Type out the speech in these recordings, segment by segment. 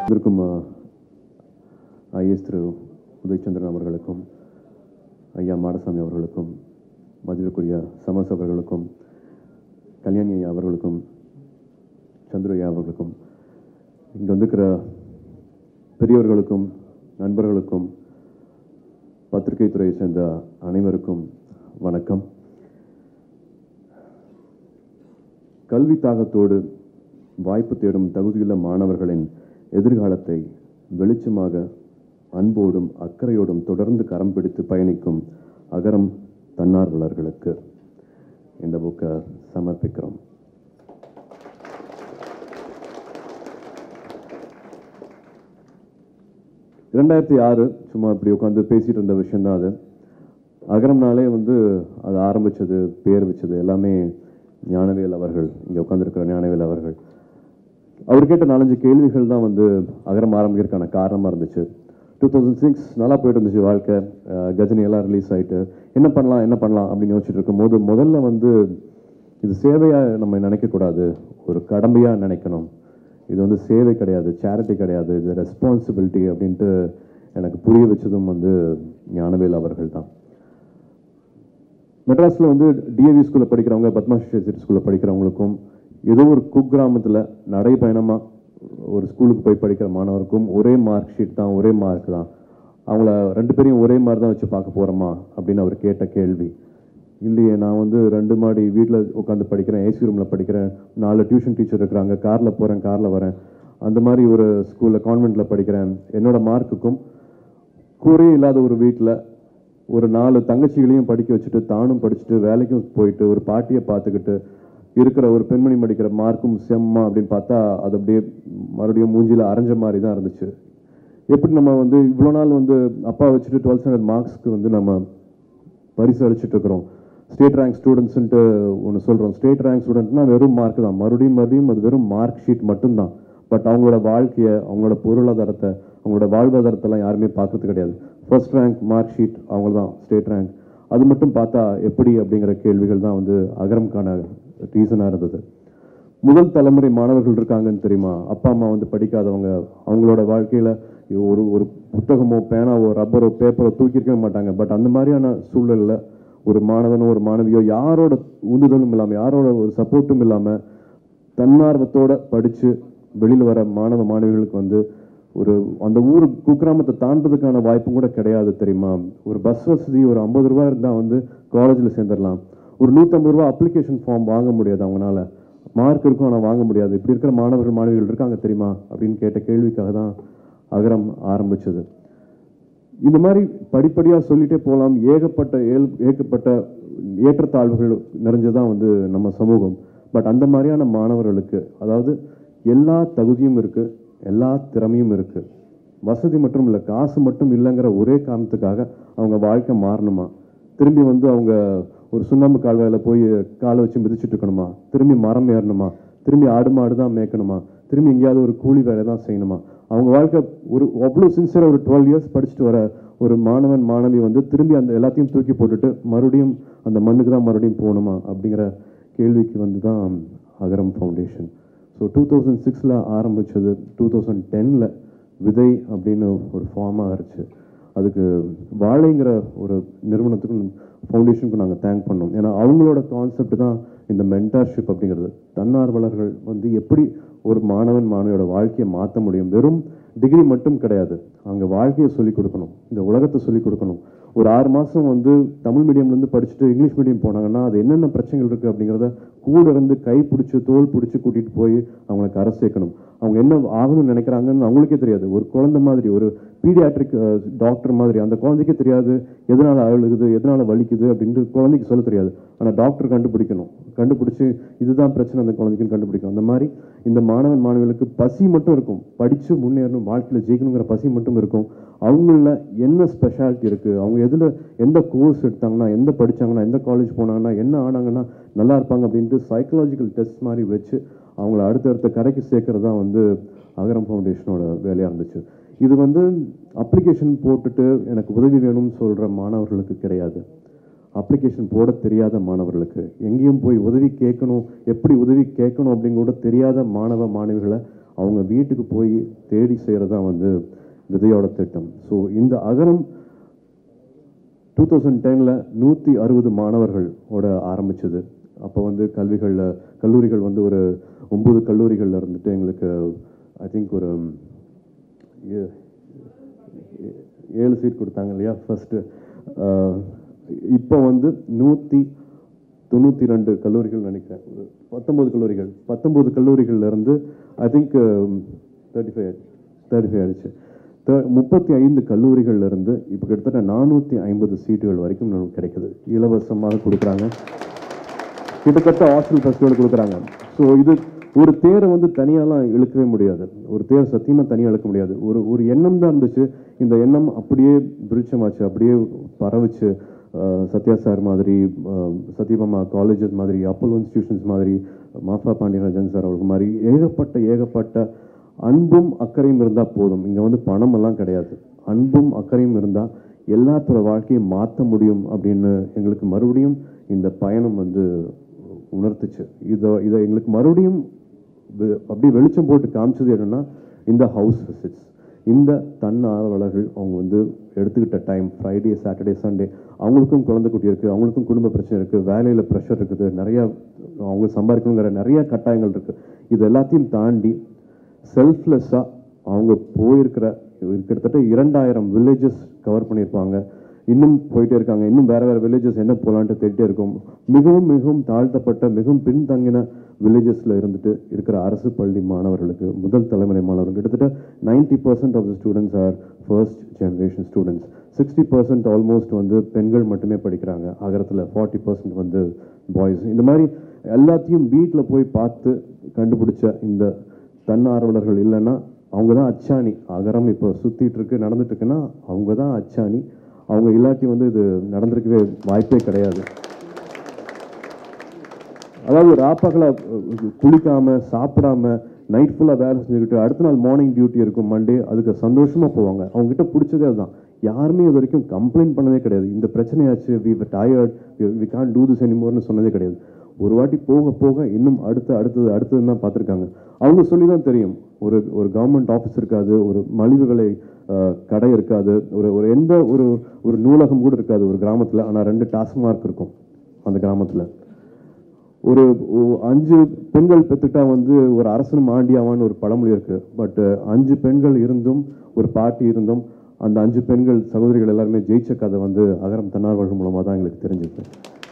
இதற்கும் ஐஎஸ் திரு உதயச்சந்திரன் அவர்களுக்கும் ஐயா மாடசாமி அவர்களுக்கும் மதிப்புக்குரிய சமஸ் அவர்களுக்கும் கல்யாணி ஐயா அவர்களுக்கும் சந்துரு ஐயா அவர்களுக்கும் இங்கே வந்திருக்கிற பெரியவர்களுக்கும் நண்பர்களுக்கும் பத்திரிகை துறையை சேர்ந்த அனைவருக்கும் வணக்கம் கல்வி தாகத்தோடு வாய்ப்பு தேடும் தகுதியுள்ள மாணவர்களின் எதிர்காலத்தை வெளிச்சமாக அன்போடும் அக்கறையோடும் தொடர்ந்து கரம் பிடித்து பயணிக்கும் அகரம் தன்னார்வலர்களுக்கு இந்த புக்கை சமர்ப்பிக்கிறோம் இரண்டாயிரத்தி ஆறு சும்மா இப்படி உட்காந்து பேசிட்டு இருந்த விஷயம்தான் அது அகரம்னாலே வந்து அது ஆரம்பிச்சது பேர் வச்சது எல்லாமே ஞானவேல் அவர்கள் இங்கே உட்காந்துருக்கிற ஞானவேல் அவர்கள் அவர் கேட்ட நாலஞ்சு கேள்விகள் தான் வந்து அகரம் ஆரம்பிக்கிறதுக்கான காரணமாக இருந்துச்சு டூ தௌசண்ட் சிக்ஸ் நல்லா போயிட்டு இருந்துச்சு வாழ்க்கை அஹ் கஜினி எல்லாம் ரிலீஸ் ஆயிட்டு என்ன பண்ணலாம் என்ன பண்ணலாம் அப்படின்னு யோசிச்சுட்டு இருக்கும்போது முதல்ல வந்து இது சேவையாக நம்ம நினைக்கக்கூடாது ஒரு கடமையாக நினைக்கணும் இது வந்து சேவை கிடையாது சேரிட்டி கிடையாது இது ரெஸ்பான்சிபிலிட்டி அப்படின்ட்டு எனக்கு புரிய வச்சதும் வந்து ஞானவேல் அவர்கள் தான் மெட்ராஸில் வந்து டிஏவி ஸ்கூலில் படிக்கிறவங்க பத்மா சிஸ்டர் ஸ்கூலில் படிக்கிறவங்களுக்கும் ஏதோ ஒரு குக்கிராமத்தில் நடைப்பயணமாக ஒரு ஸ்கூலுக்கு போய் படிக்கிற மாணவருக்கும் ஒரே மார்க் ஷீட் தான் ஒரே மார்க் தான் அவங்கள ரெண்டு பேரையும் ஒரே மாதிரி தான் வச்சு பார்க்க போகிறோமா அப்படின்னு அவர் கேட்ட கேள்வி இல்லையே நான் வந்து ரெண்டு மாடி வீட்டில் உட்காந்து படிக்கிறேன் ஏசி ரூமில் படிக்கிறேன் நாலு டியூஷன் டீச்சர் இருக்கிறாங்க காரில் போகிறேன் காரில் வரேன் அந்த மாதிரி ஒரு ஸ்கூலில் கான்வெண்ட்டில் படிக்கிறேன் என்னோட மார்க்குக்கும் கூரே இல்லாத ஒரு வீட்டில் ஒரு நாலு தங்கச்சிகளையும் படிக்க வச்சுட்டு தானும் படிச்சுட்டு வேலைக்கும் போயிட்டு ஒரு பாட்டியை பார்த்துக்கிட்டு இருக்கிற ஒரு பெண்மணி படிக்கிற மார்க்கும் செம்மா அப்படின்னு பார்த்தா அது அப்படியே மறுபடியும் மூஞ்சில அரைஞ்ச மாதிரி தான் இருந்துச்சு எப்படி நம்ம வந்து இவ்வளோ நாள் வந்து அப்பா வச்சுட்டு டுவெல்த் ஸ்டாண்டர்ட் மார்க்ஸ்க்கு வந்து நம்ம பரிசு அளிச்சுட்டு இருக்கிறோம் ஸ்டேட் ரேங்க் ஸ்டூடெண்ட்ஸ்ன்ட்டு ஒன்று சொல்கிறோம் ஸ்டேட் ரேங்க் ஸ்டூடெண்ட்னா வெறும் மார்க் தான் மறுபடியும் மறுபடியும் அது வெறும் மார்க் ஷீட் மட்டும்தான் பட் அவங்களோட வாழ்க்கையை அவங்களோட பொருளாதாரத்தை அவங்களோட வாழ்வாதாரத்தெல்லாம் யாருமே பார்க்கறது கிடையாது ஃபர்ஸ்ட் ரேங்க் மார்க் ஷீட் அவங்க தான் ஸ்டேட் ரேங்க் அது மட்டும் பார்த்தா எப்படி அப்படிங்கிற கேள்விகள் தான் வந்து அகரம்கான ரீசனாக இருந்தது முதல் தலைமுறை மாணவர்கள் இருக்காங்கன்னு தெரியுமா அப்பா அம்மா வந்து படிக்காதவங்க அவங்களோட வாழ்க்கையில் ஒரு ஒரு புத்தகமோ பேனாவோ ரப்பரோ பேப்பரோ தூக்கியிருக்கவே மாட்டாங்க பட் அந்த மாதிரியான சூழலில் ஒரு மாணவனோ ஒரு மாணவியோ யாரோட உந்துதலும் இல்லாமல் யாரோட ஒரு சப்போர்ட்டும் இல்லாமல் தன்னார்வத்தோட படித்து வெளியில் வர மாணவ மாணவிகளுக்கு வந்து ஒரு அந்த ஊர் குக்கிராமத்தை தாண்டதுக்கான வாய்ப்பும் கூட கிடையாது தெரியுமா ஒரு பஸ் வசதி ஒரு ஐம்பது ரூபா இருந்தால் வந்து காலேஜில் சேர்ந்துடலாம் ஒரு நூற்றம்பது ரூபா அப்ளிகேஷன் ஃபார்ம் வாங்க முடியாது அவங்களால மார்க் இருக்கும் ஆனால் வாங்க முடியாது இப்படி இருக்கிற மாணவர்கள் மாணவிகள் இருக்காங்க தெரியுமா அப்படின்னு கேட்ட கேள்விக்காக தான் அகரம் ஆரம்பிச்சது இந்த மாதிரி படிப்படியாக சொல்லிட்டே போகலாம் ஏகப்பட்ட ஏல் ஏகப்பட்ட ஏற்றத்தாழ்வுகள் நிறைஞ்சதான் வந்து நம்ம சமூகம் பட் அந்த மாதிரியான மாணவர்களுக்கு அதாவது எல்லா தகுதியும் இருக்கு எல்லா திறமையும் இருக்கு வசதி மட்டும் இல்லை காசு மட்டும் இல்லைங்கிற ஒரே காரணத்துக்காக அவங்க வாழ்க்கை மாறணுமா திரும்பி வந்து அவங்க ஒரு சுண்ணாம்பு கால்வாயில் போய் காலை வச்சு மிதிச்சுட்டு இருக்கணுமா திரும்பி மரம் ஏறணுமா திரும்பி ஆடு மாடு தான் மேய்க்கணுமா திரும்பி எங்கேயாவது ஒரு கூலி வேலை தான் செய்யணுமா அவங்க வாழ்க்கை ஒரு அவ்வளோ சின்சியராக ஒரு டுவெல் இயர்ஸ் படிச்சுட்டு வர ஒரு மாணவன் மாணவி வந்து திரும்பி அந்த எல்லாத்தையும் தூக்கி போட்டுட்டு மறுபடியும் அந்த மண்ணுக்கு தான் மறுபடியும் போகணுமா அப்படிங்கிற கேள்விக்கு வந்து தான் Agaram foundation so two thousand சிக்ஸில் ஆரம்பித்தது டூ தௌசண்ட் டெனில் விதை அப்படின்னு ஒரு ஃபார்மாக இருந்துச்சு அதுக்கு வாழைங்கிற ஒரு நிறுவனத்துக்கும் ஃபவுண்டேஷனுக்கும் நாங்கள் தேங்க் பண்ணோம் ஏன்னா அவங்களோட கான்செப்ட் தான் இந்த மென்டார்ஷிப் அப்படிங்கிறது தன்னார்வலர்கள் வந்து எப்படி ஒரு மாணவன் மாணவியோட வாழ்க்கையை மாற்ற முடியும் வெறும் டிகிரி மட்டும் கிடையாது அங்கே வாழ்க்கையை சொல்லிக் கொடுக்கணும் இந்த உலகத்தை சொல்லிக் கொடுக்கணும் ஒரு ஆறு மாதம் வந்து தமிழ் மீடியம்லேருந்து படிச்சுட்டு இங்கிலீஷ் மீடியம் போனாங்கன்னா அது என்னென்ன பிரச்சனைகள் இருக்குது அப்படிங்கிறத கூட இருந்து கை பிடிச்சி தோல் பிடிச்சி கூட்டிகிட்டு போய் அவங்கள கரை சேர்க்கணும் அவங்க என்ன ஆகணும்னு நினைக்கிறாங்கன்னு அவங்களுக்கே தெரியாது ஒரு குழந்தை மாதிரி ஒரு பீடியாட்ரிக் டாக்டர் மாதிரி அந்த குழந்தைக்கே தெரியாது எதனால் அழுகுது எதனால் வலிக்குது அப்படின்ட்டு குழந்தைக்கு சொல்ல தெரியாது ஆனால் டாக்டர் கண்டுபிடிக்கணும் கண்டுபிடிச்சி இதுதான் பிரச்சனை அந்த குழந்தைக்குன்னு கண்டுபிடிக்கணும் அந்த மாதிரி இந்த மாணவன் மாணவிகளுக்கு பசி மட்டும் இருக்கும் படித்து முன்னேறணும் வாழ்க்கையில் ஜெயிக்கணுங்கிற பசி மட்டும் இருக்கும் அவங்கள என்ன ஸ்பெஷாலிட்டி இருக்குது அவங்க எதில் எந்த கோர்ஸ் எடுத்தாங்கன்னா எந்த படித்தாங்கன்னா எந்த காலேஜ் போனாங்கன்னா என்ன ஆனாங்கன்னா நல்லா இருப்பாங்க அப்படின்ட்டு சைக்கலாஜிக்கல் டெஸ்ட் மாதிரி வச்சு அவங்கள அடுத்தடுத்த கரைக்கு சேர்க்கறது தான் வந்து அகரம் ஃபவுண்டேஷனோட வேலையாக இருந்துச்சு இது வந்து அப்ளிகேஷன் போட்டுட்டு எனக்கு உதவி வேணும்னு சொல்கிற மாணவர்களுக்கு கிடையாது அப்ளிகேஷன் போட தெரியாத மாணவர்களுக்கு எங்கேயும் போய் உதவி கேட்கணும் எப்படி உதவி கேட்கணும் அப்படின்னு கூட தெரியாத மாணவ மாணவிகளை அவங்க வீட்டுக்கு போய் தேடி செய்கிறது தான் வந்து விதையோட திட்டம் ஸோ இந்த அகரம் டூ தௌசண்ட் டெனில் நூற்றி அறுபது மாணவர்களோட ஆரம்பிச்சது அப்போ வந்து கல்விகளில் கல்லூரிகள் வந்து ஒரு ஒம்பது கல்லூரிகளில் இருந்துட்டு எங்களுக்கு ஐ திங்க் ஒரு ஏ- ஏ- ஏழு சீட் கொடுத்தாங்க இல்லையா ஃபஸ்ட்டு இப்போ வந்து நூற்றி தொண்ணூற்றி ரெண்டு கல்லூரிகள் நினைக்கிறேன் ஒரு பத்தொம்பது கல்லூரிகள் பத்தொம்பது கல்லூரிகள்ல இருந்து I think thirty five thirty five ஆயிடுச்சு த- முப்பத்தி ஐந்து கல்லூரிகள்ல இருந்து இப்போ கிட்டத்தட்ட நானூற்றி ஐம்பது சீட்டுகள் வரைக்கும் நமக்கு கிடைக்குது இலவசமாக கொடுக்குறாங்க கிட்டத்தட்ட ஹாஸ்டல் ஃபெஸ்டிவல் கொடுக்குறாங்க ஸோ இது ஒரு தேரை வந்து தனியாலாம் இழுக்கவே முடியாது ஒரு தேர் சத்தியமாக தனியாக இழுக்க முடியாது ஒரு ஒரு எண்ணம் தான் இருந்துச்சு இந்த எண்ணம் அப்படியே விருட்சமாச்சு அப்படியே பரவுச்சு அஹ், சத்யா சார் மாதிரி அஹ், சத்யபாமா காலேஜஸ் மாதிரி அப்போலோ இன்ஸ்டிடியூஷன்ஸ் மாதிரி மாஃபா பாண்டியராஜன் சார் அவருக்கு மாதிரி ஏகப்பட்ட ஏகப்பட்ட அன்பும் அக்கறையும் இருந்தால் போதும் இங்கே வந்து பணம் எல்லாம் கிடையாது அன்பும் அக்கறையும் இருந்தால் எல்லாத்தோட வாழ்க்கையை மாற்ற முடியும் அப்படின்னு எங்களுக்கு மறுபடியும் இந்த பயணம் வந்து உணர்த்துச்சு இதை இதை எங்களுக்கு மறுபடியும் வெ- அப்படியே வெளிச்சம் போட்டு காமிச்சது என்னன்னா இந்த ஹவுஸ் விசிட்ஸ் இந்த தன்னார்வலர்கள் அவங்க வந்து எடுத்துக்கிட்ட டைம் ஃப்ரைடே சாட்டர்டே சண்டே அவங்களுக்கும் குழந்தை குட்டி இருக்குது அவங்களுக்கும் குடும்ப பிரச்சனை இருக்குது வேலையில் ப்ரெஷர் இருக்குது நிறையா அவங்க சம்பாதிக்கணுங்கிற நிறைய கட்டாயங்கள் இருக்குது இது எல்லாத்தையும் தாண்டி செல்ஃப்லெஸ்ஸாக அவங்க போயிருக்கிற கிட்டத்தட்ட இரண்டாயிரம் வில்லேஜஸ் கவர் பண்ணியிருப்பாங்க இன்னும் போயிட்டே இருக்காங்க இன்னும் வேற வேற வில்லேஜஸ் என்ன போலான்ட்டு தேடிட்டே இருக்கும் மிகவும் மிகவும் தாழ்த்தப்பட்ட மிகவும் பின்தங்கின வில்லேஜஸ்ல இருந்துட்டு இருக்கிற அரசு பள்ளி மாணவர்களுக்கு முதல் தலைமுறை மாணவர்கள் கிட்டத்தட்ட ninety percent of the students are first generation students sixty percent almost வந்து பெண்கள் மட்டுமே படிக்கிறாங்க அகரத்தில் ஃபார்ட்டி பர்சன்ட் வந்து பாய்ஸ் இந்த மாதிரி எல்லாத்தையும் வீட்டில் போய் பார்த்து கண்டுபிடிச்ச இந்த தன்னார்வலர்கள் இல்லைன்னா அவங்க தான் அச்சாணி அகரம் இப்போ சுத்திட்டு இருக்கு நடந்துட்டு இருக்குன்னா அவங்க தான் அச்சாணி அவங்க இல்லாட்டி வந்து இது நடந்திருக்கவே வாய்ப்பே கிடையாது அதாவது ராப்பகல குளிக்காம சாப்பிடாம நைட் ஃபுல்லாக வேலை செஞ்சுக்கிட்டு அடுத்த நாள் மார்னிங் டியூட்டி இருக்கும் மண்டே அதுக்கு சந்தோஷமா போவாங்க அவங்க கிட்ட பிடிச்சதே அதுதான் யாருமே இது வரைக்கும் கம்ப்ளைண்ட் பண்ணதே கிடையாது இந்த பிரச்சனையாச்சு we tired we can do this எனிமோர்னு சொன்னதே கிடையாது ஒரு வாட்டி போக போக இன்னும் அடுத்து அடுத்தது அடுத்தது தான் பார்த்துருக்காங்க அவங்க சொல்லி தான் தெரியும் ஒரு ஒரு கவர்மெண்ட் ஆஃபீஸ் இருக்காது ஒரு மலிவு விலை அஹ், கடை இருக்காது ஒரு ஒரு எந்த ஒரு ஒரு நூலகம் கூட இருக்காது ஒரு கிராமத்தில் ஆனால் ரெண்டு டாஸ்மார்க் இருக்கும் அந்த கிராமத்தில் ஒரு ஒ- அஞ்சு பெண்கள் பெற்றுட்டா வந்து ஒரு அரசனும் ஆண்டியாவான்னு ஒரு பழமொழி இருக்கு பட் அஞ்சு பெண்கள் இருந்தும் ஒரு பாட்டி இருந்தும் அந்த அஞ்சு பெண்கள் சகோதரிகள் எல்லாருமே ஜெயிச்ச கதை வந்து அகரம் தன்னார்வலர்கள் மூலமாக தான் எங்களுக்கு தெரிஞ்சது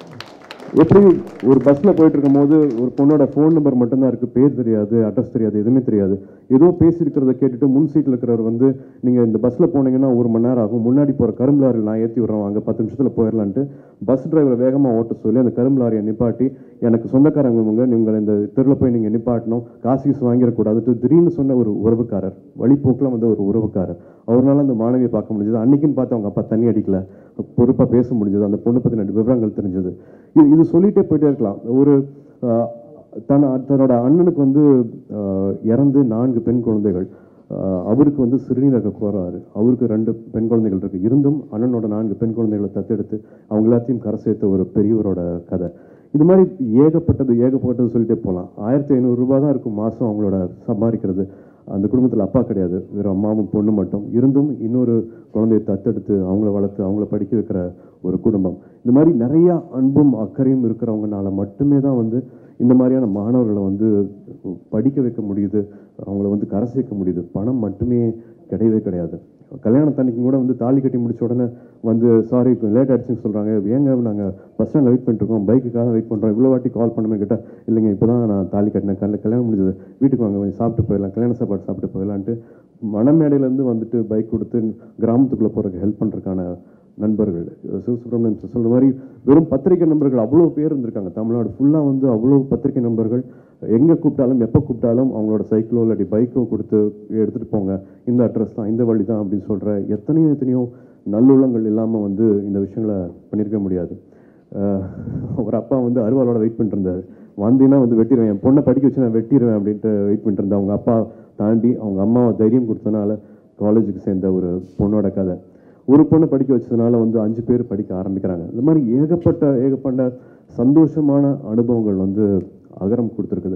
எப்படி ஒரு பஸ்ல போயிட்டு இருக்கும்போது ஒரு பொண்ணோட ஃபோன் நம்பர் மட்டும்தான் இருக்கு பேர் தெரியாது அட்ரஸ் தெரியாது எதுவுமே தெரியாது ஏதோ பேசியிருக்கிறத கேட்டுட்டு முன் சீட்ல இருக்கிறவர் வந்து நீங்க இந்த பஸ்ல போனீங்கன்னா ஒரு மணி நேரம் ஆகும் முன்னாடி போற கரும்பு லாரி நான் ஏத்தி விடுறேன் அங்க பத்து நிமிஷத்துல போயிடலான்ட்டு பஸ் டிரைவரை வேகமா ஓட்ட சொல்லி அந்த கரும்பு லாரியை நிப்பாட்டி எனக்கு சொந்தக்காரங்க இவங்க நீங்கள் இந்த தெருவில் போய் நீங்க நிப்பாட்டணும் காசு கீசு வாங்கிடக்கூடாதுட்டு திடீர்னு சொன்ன ஒரு உறவுக்காரர் வழிபோக்கில் வந்து ஒரு உறவுக்காரர் அவர்னால அந்த மாணவியை பார்க்க முடிஞ்சது அன்னைக்குன்னு பார்த்து அவங்க அப்பா தண்ணி அடிக்கல பொறுப்பா பேச முடிஞ்சது அந்த பொண்ணை பத்தின விவரங்கள் தெரிஞ்சது இது இது சொல்லிட்டே போயிட்டே இருக்கலாம் ஒரு ஆஹ், தன் தன்னோட அண்ணனுக்கு வந்து ஆஹ், இறந்து நான்கு பெண் குழந்தைகள் ஆஹ், அவருக்கு வந்து சிறுநீரக கோராறு அவருக்கு ரெண்டு பெண் குழந்தைகள் இருக்கு இருந்தும் அண்ணனோட நான்கு பெண் குழந்தைகளை தத்தெடுத்து அவங்க எல்லாத்தையும் கரை சேர்த்த ஒரு பெரியவரோட கதை இது மாதிரி ஏகப்பட்டது ஏகப்பட்டது சொல்லிட்டே போகலாம் ஆயிரத்தி ஐநூறு ரூபாய் தான் இருக்கும் மாதம் அவங்களோட சம்பாதிக்கிறது அந்த குடும்பத்தில் அப்பா கிடையாது வெறும் அம்மாவும் பொண்ணு மட்டும் இருந்தும் இன்னொரு குழந்தையை தத்தெடுத்து அவங்கள வளர்த்து அவங்கள படிக்க வைக்கிற ஒரு குடும்பம் இந்த மாதிரி நிறைய அன்பும் அக்கறையும் இருக்கிறவங்கனால மட்டுமே தான் வந்து இந்த மாதிரியான மாணவர்களை வந்து படிக்க வைக்க முடியுது அவங்கள வந்து கரை சேர்க்க முடியுது பணம் மட்டுமே கிடையவே கிடையாது கல்யாணத்தன்னைக்கு கூட வந்து தாலி கட்டி முடிச்ச உடனே வந்து சாரி இப்போ லேட் ஆயிடுச்சுன்னு சொல்கிறாங்க ஏங்க நாங்கள் பஸ் ஸ்டாண்டில் வெயிட் பண்ணிருக்கோம் பைக்குக்காக வெயிட் பண்ணுறோம் இவ்வளோ வாட்டி கால் பண்ணுமே கேட்டால் இல்லைங்க இப்போ தான் நான் தாலி கட்டினேன் கல்ல- கல்யாணம் முடிஞ்சது வீட்டுக்கு வாங்க கொஞ்சம் சாப்பிட்டு போயிடலாம் கல்யாண சாப்பாடு சாப்பிட்டு போயிடலான்ட்டு மணமேடையிலேருந்து வந்துட்டு பைக் கொடுத்து கிராமத்துக்குள்ளே போகிறதுக்கு ஹெல்ப் பண்ணுறதுக்கான நண்பர்கள் சிவசுப்ரமணியன் சார் சொல்ற மாதிரி வெறும் பத்திரிகை நண்பர்கள் அவ்வளோ பேர் இருந்திருக்காங்க தமிழ்நாடு ஃபுல்லாக வந்து அவ்வளோ பத்திரிகை நண்பர்கள் எங்கே கூப்பிட்டாலும் எப்போ கூப்பிட்டாலும் அவங்களோட சைக்கிளோ இல்லாட்டி பைக்கோ கொடுத்து எடுத்துகிட்டு போங்க இந்த அட்ரஸ் தான் இந்த வழி தான் அப்படின்னு சொல்கிற எத்தனையோ எத்தனையோ நல்லுள்ளங்கள் இல்லாமல் வந்து இந்த விஷயங்களை பண்ணியிருக்க முடியாது அஹ் ஒரு அப்பா வந்து அருவாளோட வெயிட் பண்ணிட்டு இருந்தாரு வந்தீங்கன்னா வந்து வெட்டிடுவேன் என் பொண்ணை படிக்க வச்சு நான் வெட்டிடுவேன் அப்படின்ட்டு வெயிட் பண்ணிட்டு இருந்தேன் அவங்க அப்பா தாண்டி அவங்க அம்மாவை தைரியம் கொடுத்தனால காலேஜுக்கு சேர்ந்த ஒரு பொண்ணோட கதை ஒரு பொண்ணு படிக்க வச்சதுனால வந்து அஞ்சு பேர் படிக்க ஆரம்பிக்கிறாங்க இந்த மாதிரி ஏகப்பட்ட ஏகப்பட்ட சந்தோஷமான அனுபவங்கள் வந்து அகரம் கொடுத்துருக்குது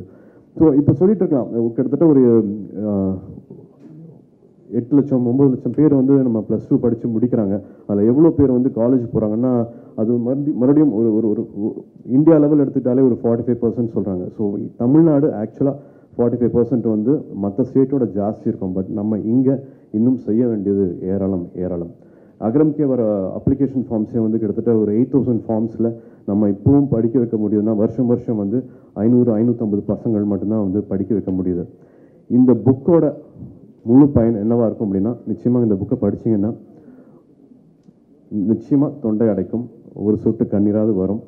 ஸோ இப்போ சொல்லிட்டு இருக்கலாம் கிட்டத்தட்ட ஒரு அஹ், எட்டு லட்சம் ஒம்பது லட்சம் பேர் வந்து நம்ம ப்ளஸ் டூ படித்து முடிக்கிறாங்க அதில் எவ்வளோ பேர் வந்து காலேஜ் போகிறாங்கன்னா அது மறுபடியும் மறுபடியும் ஒரு ஒரு ஒரு இந்தியா லெவல் எடுத்துக்கிட்டாலே ஒரு ஃபார்ட்டி ஃபைவ் பர்சன்ட் சொல்கிறாங்க ஸோ தமிழ்நாடு ஆக்சுவலாக ஃபார்ட்டி ஃபைவ் பர்சன்ட் வந்து மற்ற ஸ்டேட்டோட ஜாஸ்தி இருக்கும் பட் நம்ம இங்கே இன்னும் செய்ய வேண்டியது ஏராளம் ஏராளம் அகரம்கே வர அப்ளிகேஷன் ஃபார்ம்ஸே வந்து கிட்டத்தட்ட ஒரு எயிட் தௌசண்ட் ஃபார்ம்ஸில் நம்ம இப்போவும் படிக்க வைக்க முடியுதுன்னா வருஷம் வருஷம் வந்து ஐநூறு ஐநூற்றம்பது பசங்கள் மட்டும்தான் வந்து படிக்க வைக்க முடியுது இந்த புக்கோட முழு பயன் என்னவா இருக்கும் அப்படின்னா நிச்சயமாக இந்த புக்கை படிச்சீங்கன்னா நிச்சயமாக தொண்டை அடைக்கும் ஒரு சொட்டு கண்ணீராவது வரும்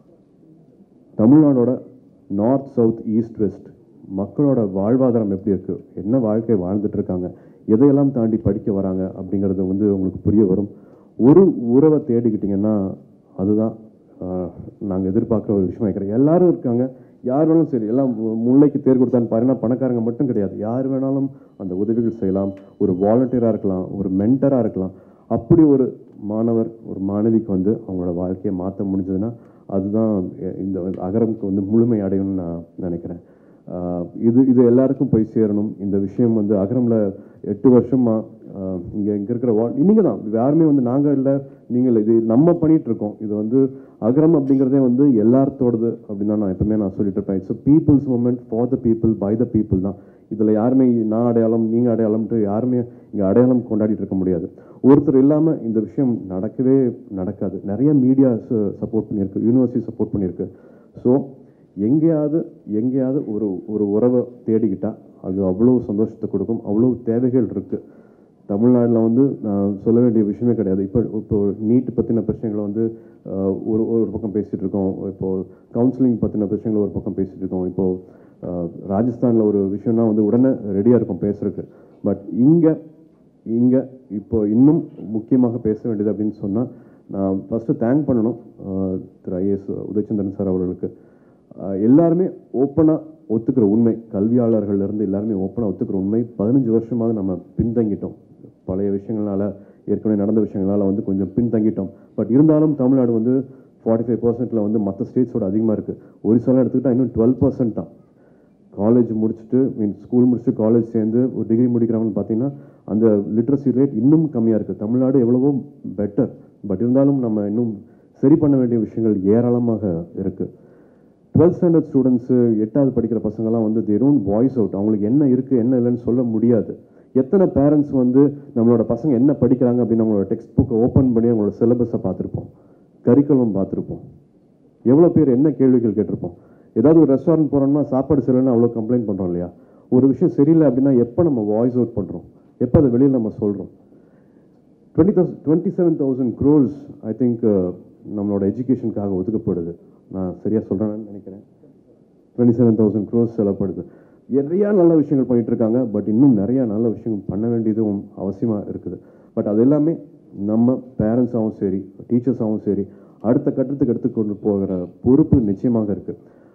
தமிழ்நாடோட நார்த் சவுத் ஈஸ்ட் வெஸ்ட் மக்களோட வாழ்வாதாரம் எப்படி இருக்கு என்ன வாழ்க்கை வாழ்ந்துட்டு இருக்காங்க எதையெல்லாம் தாண்டி படிக்க வராங்க அப்படிங்கிறது வந்து உங்களுக்கு புரிய வரும் ஒரு உறவை தேடிக்கிட்டிங்கன்னா அதுதான் நாங்கள் எதிர்பார்க்குற ஒரு விஷயம் நினைக்கிறேன் எல்லாரும் இருக்காங்க யார் வேணாலும் சரி எல்லாம் மு- முல்லைக்கு தேர் கொடுத்தான்னு பாருன்னா பணக்காரங்க மட்டும் கிடையாது யார் வேணாலும் அந்த உதவிகள் செய்யலாம் ஒரு வாலண்டியராக இருக்கலாம் ஒரு மென்டராக இருக்கலாம் அப்படி ஒரு மாணவர் ஒரு மாணவிக்கு வந்து அவங்களோட வாழ்க்கையை மாற்ற முடிஞ்சதுன்னா அதுதான் எ- இந்த அகரம்க்கு வந்து முழுமை அடையும்னு நான் நினைக்கிறேன் ஆஹ் இது இது எல்லாருக்கும் போய் சேரணும் இந்த விஷயம் வந்து அகரம்ல எட்டு வருஷமா ஆஹ் இங்க இங்க இருக்கிற வா நீங்க தான் யாருமே வந்து நாங்க இல்லை நீங்க இல்லை இது நம்ம பண்ணிட்டு இருக்கோம் இது வந்து அகரம் அப்படிங்கிறதே வந்து எல்லாத்தோடது அப்படின்னு தான் நான் எப்பவுமே நான் சொல்லிட்டு இருப்பேன் it's people's movement for the people by the people தான் இதுல யாருமே நான் அடையாளம் நீங்க அடையாளம்ட்டு யாருமே இங்க அடையாளம் கொண்டாடிட்டு இருக்க முடியாது ஒருத்தர் இல்லாம இந்த விஷயம் நடக்கவே நடக்காது நிறைய மீடியாஸ் சப்போர்ட் பண்ணியிருக்கு யூனிவர்சிட்டி சப்போர்ட் பண்ணியிருக்கு ஸோ எங்கேயாவது எங்கேயாவது ஒரு ஒரு உறவை தேடிக்கிட்டா அது அவ்வளோ சந்தோஷத்தை கொடுக்கும் அவ்வளோ தேவைகள் இருக்கு தமிழ்நாட்டில் வந்து நான் சொல்ல வேண்டிய விஷயமே கிடையாது இப்போ இப்போ நீட் பற்றின பிரச்சனைகளை வந்து ஆஹ், ஒரு ஒரு பக்கம் பேசிகிட்டு இருக்கோம் இப்போ கவுன்சிலிங் பற்றின பிரச்சனைகளை ஒரு பக்கம் பேசிகிட்டு இருக்கோம் இப்போ ராஜஸ்தானில் ஒரு விஷயம்னா வந்து உடனே ரெடியாக இருக்கும் பேசுறதுக்கு பட் இங்கே இங்கே இப்போ இன்னும் முக்கியமாக பேச வேண்டியது அப்படின்னு சொன்னால் நான் ஃபஸ்ட்டு தேங்க் பண்ணணும் ஆஹ், திரு ஐஏஎஸ் உதயச்சந்திரன் சார் அவர்களுக்கு ஆஹ், எல்லாருமே ஓப்பனாக ஒத்துக்கிற உண்மை கல்வியாளர்கள்ல இருந்து எல்லாருமே ஓப்பனாக ஒத்துக்கிற உண்மை பதினஞ்சு வருஷமாவது நம்ம பின்தங்கிட்டோம் பழைய விஷயங்களால ஏற்கனவே நடந்த விஷயங்களால வந்து கொஞ்சம் பின்தங்கிட்டோம் பட் இருந்தாலும் தமிழ்நாடு வந்து ஃபார்ட்டி ஃபைவ் பர்சன்ட்டில் வந்து மற்ற ஸ்டேட்ஸோட அதிகமாக இருக்குது ஒரிசாலாம் எடுத்துக்கிட்டால் இன்னும் டுவெல் பர்சன்ட் தான் காலேஜ் முடிச்சுட்டு மீன் ஸ்கூல் முடிச்சுட்டு காலேஜ் சேர்ந்து ஒரு டிகிரி முடிக்கிறவங்கன்னு பார்த்தீங்கன்னா அந்த லிட்ரஸி ரேட் இன்னும் கம்மியாக இருக்குது தமிழ்நாடு எவ்வளவோ பெட்டர் பட் இருந்தாலும் நம்ம இன்னும் சரி பண்ண வேண்டிய விஷயங்கள் ஏராளமாக இருக்குது டுவெல்த் ஸ்டாண்டர்ட் ஸ்டூடெண்ட்ஸு எட்டாவது படிக்கிற பசங்கலாம் வந்து தே டோன்ட் வாய்ஸ் அவுட் அவங்களுக்கு என்ன இருக்குது என்ன இல்லைன்னு சொல்ல முடியாது எத்தனை பேரண்ட்ஸ் வந்து நம்மளோட பசங்க என்ன படிக்கிறாங்க அப்படின்னு அவங்களோட டெக்ஸ்ட் புக்கை ஓப்பன் பண்ணி அவங்களோட சிலபஸை பார்த்துருப்போம் கரிக்குலம் பார்த்துருப்போம் எவ்வளோ பேர் என்ன கேள்விகள் கேட்டிருப்போம் ஏதாவது ஒரு ரெஸ்டாரண்ட் போகிறோம்னா சாப்பாடு சரியில்லைன்னு அவ்வளோ கம்ப்ளைண்ட் பண்ணுறோம் இல்லையா ஒரு விஷயம் சரியில்லை அப்படின்னா எப்போ நம்ம வாய்ஸ் அவுட் பண்ணுறோம் எப்போ அதை வெளியில் நம்ம சொல்கிறோம் twenty thousand twenty seven thousand crores I think நம்மளோட எஜுகேஷனுக்காக ஒதுக்கப்படுது நான் சரியாக சொல்கிறேன்னு நினைக்கிறேன் டுவெண்ட்டி செவன் தௌசண்ட் க்ரோர்ஸ் செலப்படுது நிறையா நல்ல விஷயங்கள் பண்ணிட்டு இருக்காங்க பட் இன்னும் நிறையா நல்ல விஷயங்கள் பண்ண வேண்டியதும் அவசியமாக இருக்குது பட் அது எல்லாமே நம்ம பேரண்ட்ஸாகவும் சரி டீச்சர்ஸாகவும் சரி அடுத்த கட்டத்துக்கு எடுத்துக்கொண்டு போகிற பொறுப்பு நிச்சயமாக இருக்குது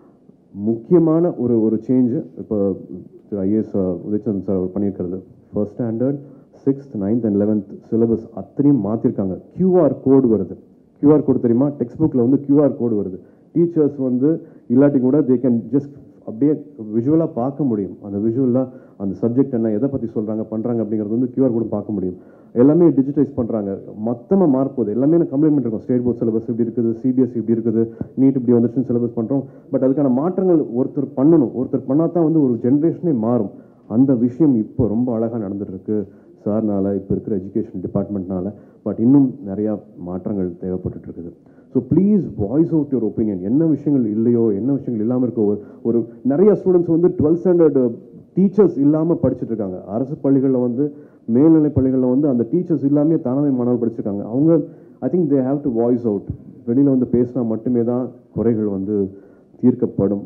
முக்கியமான ஒரு ஒரு சேஞ்சு இப்போ திரு ஐஏஎஸ் உதயச்சந்திரன் சார் அவர் பண்ணியிருக்கிறது first standard sixth ninth and eleventh syllabus அத்தனையும் மாற்றிருக்காங்க QR கோடு வருது QR கோடு தெரியுமா டெக்ஸ்ட் புக்கில் வந்து QR கோடு வருது டீச்சர்ஸ் வந்து இல்லாட்டி கூட தே கேன் ஜஸ்ட் அப்படியே விஷுவலாக பார்க்க முடியும் அந்த விஷுவலாக அந்த சப்ஜெக்ட் என்ன எதை பற்றி சொல்கிறாங்க பண்ணுறாங்க அப்படிங்கிறது வந்து QR கூட பார்க்க முடியும் எல்லாமே டிஜிட்டைஸ் பண்ணுறாங்க மொத்தமாக மார்க் போகுது எல்லாமே கம்ப்ளைண்ட் இருக்கும் ஸ்டேட் போர்ட் சிலபஸ் இப்படி இருக்குது சிபிஎஸ்சி இப்படி இருக்குது நீட் இப்படி வந்துச்சுன்னு சிலபஸ் பண்ணுறோம் பட் அதுக்கான மாற்றங்கள் ஒருத்தர் பண்ணணும் ஒருத்தர் பண்ணால் தான் வந்து ஒரு ஜென்ரேஷனே மாறும் அந்த விஷயம் இப்போ ரொம்ப அழகாக நடந்துட்டு இருக்கு சார்னால இப்போ இருக்கிற எஜுகேஷன் டிபார்ட்மெண்ட்னால பட் இன்னும் நிறையா மாற்றங்கள் தேவைப்பட்டுட்டு இருக்குது so please voice out your opinion என்ன விஷயங்கள் இல்லையோ என்ன விஷயங்கள் இல்லாமல் இருக்கோ ஒரு ஒரு நிறைய ஸ்டூடெண்ட்ஸ் வந்து டுவெல்த் ஸ்டாண்டர்ட் டீச்சர்ஸ் இல்லாமல் படிச்சுட்டு இருக்காங்க அரசு பள்ளிகளில் வந்து மேல்நிலை பள்ளிகளில் வந்து அந்த டீச்சர்ஸ் இல்லாமல் தானாவே மாணவர் படிச்சிருக்காங்க அவங்க I think they have to voice out வெளியில் வந்து பேசினா மட்டுமே தான் குறைகள் வந்து தீர்க்கப்படும்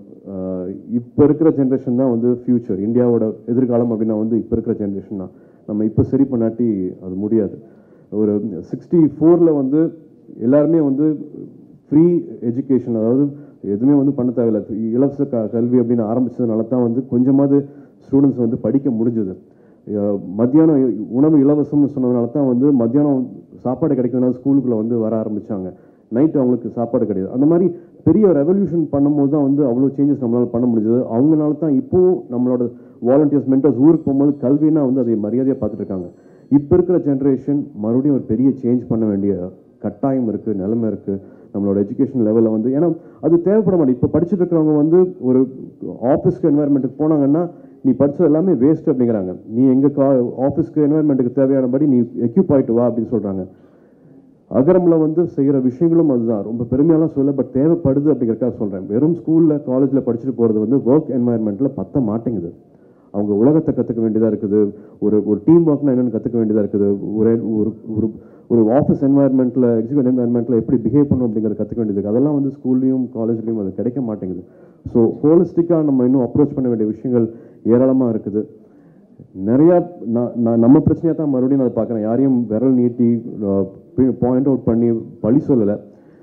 இப்போ இருக்கிற ஜென்ரேஷன் தான் வந்து ஃப்யூச்சர் இந்தியாவோட எதிர்காலம் அப்படின்னா வந்து இப்போ இருக்கிற ஜென்ரேஷன் தான் நம்ம இப்போ சரி பண்ணாட்டி அது முடியாது ஒரு சிக்ஸ்டி ஃபோரில் வந்து எல்லாருமே வந்து ஃப்ரீ எஜுகேஷன் அதாவது எதுவுமே வந்து பண்ண தேவையில்லை இலவச க கல்வி அப்படின்னு ஆரம்பிச்சதுனால தான் வந்து கொஞ்சமாவது ஸ்டூடெண்ட்ஸ் வந்து படிக்க முடிஞ்சது அஹ் மத்தியானம் உணவு இலவசம்னு சொன்னதுனால தான் வந்து மத்தியானம் சாப்பாடு கிடைக்கிறதுனால ஸ்கூலுக்குள்ளே வந்து வர ஆரம்பிச்சாங்க நைட் அவங்களுக்கு சாப்பாடு கிடையாது அந்த மாதிரி பெரிய ரெவல்யூஷன் பண்ணும்போது தான் வந்து அவ்வளோ சேஞ்சஸ் நம்மளால் பண்ண முடிஞ்சது அவங்களால தான் இப்போவும் நம்மளோட வாலண்டியர்ஸ் மென்டர்ஸ் ஊருக்கு போகும்போது கல்வினா வந்து அதை மரியாதையாக பார்த்துட்டு இருக்காங்க இப்போ இருக்கிற ஜென்ரேஷன் மறுபடியும் ஒரு பெரிய சேஞ்ச் பண்ண வேண்டிய கட்டாயம் இருக்குது நிலைமை இருக்குது நம்மளோட எஜுகேஷன் லெவலில் வந்து ஏன்னா அது தேவைப்பட மாட்டேன் இப்போ படிச்சுட்டு இருக்கிறவங்க வந்து ஒரு ஆஃபீஸ்க்கு என்வாயர்மெண்ட்டுக்கு போனாங்கன்னா நீ படிச்சது எல்லாமே வேஸ்ட் அப்படிங்கிறாங்க நீ எங்கள் கா ஆஃபீஸ்க்கு என்வாயர்மெண்ட்டுக்கு தேவையானபடி நீ எக்யூப் ஆகிட்டு வா அப்படின்னு சொல்கிறாங்க அகரம்ல வந்து செய்கிற விஷயங்களும் அதுதான் ரொம்ப பெருமையாலாம் சொல்ல பட் தேவைப்படுது அப்படிங்கிறக்காக சொல்கிறேன் வெறும் ஸ்கூலில் காலேஜில் படிச்சுட்டு போகிறது வந்து ஒர்க் என்வாயர்மெண்ட்டில் பத்த மாட்டேங்குது அவங்க உலகத்தை கற்றுக்க வேண்டியதாக இருக்குது ஒரு ஒரு டீம் ஒர்க்னா என்னென்னு கற்றுக்க வேண்டியதாக இருக்குது ஒரு ஒரு ஒரு ஒரு ஆஃபீஸ் என்வாயர்மெண்ட்டில் எக்ஸிக்யூட்டிவ் என்வாயர்மெண்ட்டில் எப்படி பிஹேவ் பண்ணும் அப்படிங்கிறத கற்றுக்க வேண்டியது இருக்கு. அதெல்லாம் வந்து ஸ்கூல்லையும் காலேஜ்லையும் அது கிடைக்க மாட்டேங்குது ஸோ ஹோலிஸ்டிக்காக நம்ம இன்னும் அப்ரோச் பண்ண வேண்டிய விஷயங்கள் ஏராளமாக இருக்குது நிறையா நான் நான் நம்ம பிரச்சனையாக தான் மறுபடியும் நான் அதை பார்க்குறேன் யாரையும் விரல் நீட்டி பாயிண்ட் அவுட் பண்ணி பழி சொல்லலை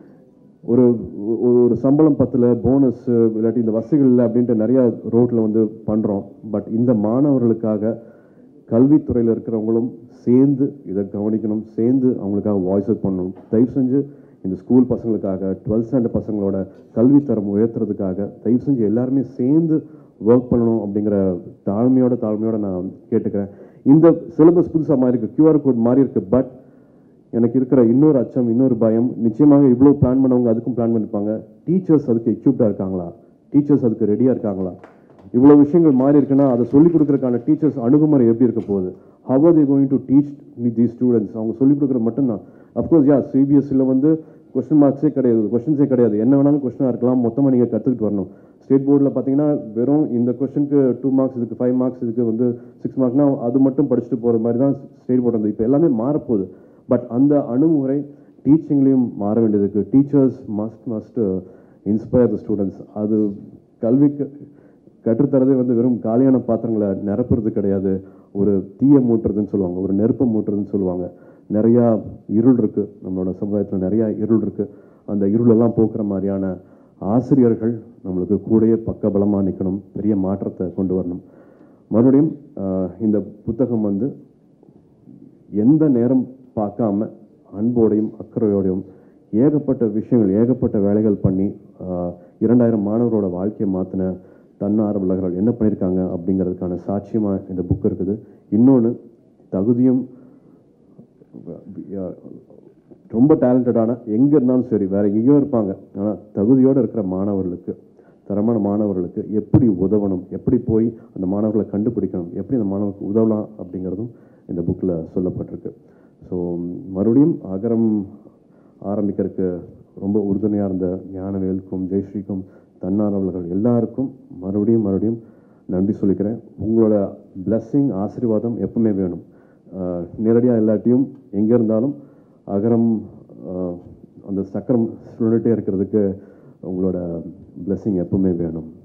ஒரு ஒரு ஒரு சம்பளம் பத்தில் போனஸ் இல்லாட்டி இந்த வசதிகள் இல்லை அப்படின்ட்டு நிறையா ரோட்டில் வந்து பண்ணுறோம் பட் இந்த மாணவர்களுக்காக கல்வித்துறையில் இருக்கிறவங்களும் சேர்ந்து இதை கவனிக்கணும் சேர்ந்து அவங்களுக்காக வாய்ஸ் அவுட் பண்ணணும் தயவு செஞ்சு இந்த ஸ்கூல் பசங்களுக்காக டுவெல்த் ஸ்டாண்டர்ட் பசங்களோட கல்வித்தரம் உயர்த்துறதுக்காக தயவு செஞ்சு எல்லாருமே சேர்ந்து ஒர்க் பண்ணணும் அப்படிங்கிற தாழ்மையோட தாழ்மையோட நான் கேட்டுக்கிறேன் இந்த சிலபஸ் புதுசாக மாறி இருக்கு கியூஆர் கோட் மாறி இருக்கு பட் எனக்கு இருக்கிற இன்னொரு அச்சம் இன்னொரு பயம் நிச்சயமாக இவ்வளோ பிளான் பண்ணவங்க அதுக்கும் பிளான் பண்ணிருப்பாங்க டீச்சர்ஸ் அதுக்கு எக்யூப்டாக இருக்காங்களா டீச்சர்ஸ் அதுக்கு ரெடியாக இருக்காங்களா இவ்வளோ விஷயங்கள் மாறி இருக்குன்னா அதை சொல்லிக் கொடுக்குறதுக்கான டீச்சர்ஸ் அணுகுமுறை எப்படி இருக்க போகுது how are they going to teach the students அவங்க சொல்லிக் கொடுக்குறது மட்டும்தான் அஃப்கோர்ஸ் யா சிபிஎஸ்சியில் வந்து கொஸ்டின் மார்க்ஸே கிடையாது கொஸ்டின்ஸே கிடையாது என்ன வேணாலும் கொஸ்டினாக இருக்கலாம் மொத்தமாக நீங்கள் கற்றுக்கிட்டு வரணும் ஸ்டேட் போர்டில் பார்த்தீங்கன்னா வெறும் இந்த கொஸ்டினுக்கு டூ மார்க்ஸ் இதுக்கு ஃபைவ் மார்க்ஸ் இதுக்கு வந்து சிக்ஸ் மார்க்னா அது மட்டும் படிச்சுட்டு போகிற மாதிரி தான் ஸ்டேட் போர்டு வந்து இப்போ எல்லாமே மாறப்போகுது பட் அந்த அணுகுமுறை டீச்சிங்லேயும் மாற வேண்டியது இருக்குது teachers must must inspire the students அது கல்விக்கு கற்றுத்தரதே வந்து வெறும் காலியான பாத்திரங்களை நிரப்புறது கிடையாது ஒரு தீயை மூட்டுறதுன்னு சொல்லுவாங்க ஒரு நெருப்பை மூட்டுறதுன்னு சொல்லுவாங்க நிறையா இருள் இருக்குது நம்மளோட சமுதாயத்தில் நிறையா இருள் இருக்குது அந்த இருளெல்லாம் போக்குற மாதிரியான ஆசிரியர்கள் நம்மளுக்கு கூடயே பக்கபலமாக நிற்கணும் பெரிய மாற்றத்தை கொண்டு வரணும் மறுபடியும் ஆஹ், இந்த புத்தகம் வந்து எந்த நேரம் பார்க்காம அன்போடையும் அக்கறையோடையும் ஏகப்பட்ட விஷயங்கள் ஏகப்பட்ட வேலைகள் பண்ணி ஆஹ், இரண்டாயிரம் மாணவரோட வாழ்க்கையை மாற்றின தன்னார்வலர்கள் என்ன பண்ணியிருக்காங்க அப்படிங்கிறதுக்கான சாட்சியமாக இந்த புக் இருக்குது இன்னொன்று தகுதியும் அஹ், ரொம்ப டேலண்டடான எங்கே இருந்தாலும் சரி வேற எங்கேயோ இருப்பாங்க ஆனால் தகுதியோடு இருக்கிற மாணவர்களுக்கு தரமான மாணவர்களுக்கு எப்படி உதவணும் எப்படி போய் அந்த மாணவர்களை கண்டுபிடிக்கணும் எப்படி அந்த மாணவர்களுக்கு உதவலாம் அப்படிங்கிறதும் இந்த புக்கில் சொல்லப்பட்டிருக்கு ஸோ மறுபடியும் அகரம் ஆரம்பிக்கிறதுக்கு ரொம்ப உறுதுணையாக இருந்த ஞானவேலுக்கும் ஜெயஸ்ரீக்கும் தன்னார்வலர்கள் எல்லாருக்கும் மறுபடியும் மறுபடியும் நன்றி சொல்லிக்கிறேன் உங்களோட blessing ஆசீர்வாதம் எப்பவுமே வேணும் நேரடியாக இல்லாட்டியும் எங்கே இருந்தாலும் அகரம் ஆஹ், அந்த சக்கரம் சுழண்டே இருக்கிறதுக்கு உங்களோட blessing எப்பவுமே வேணும்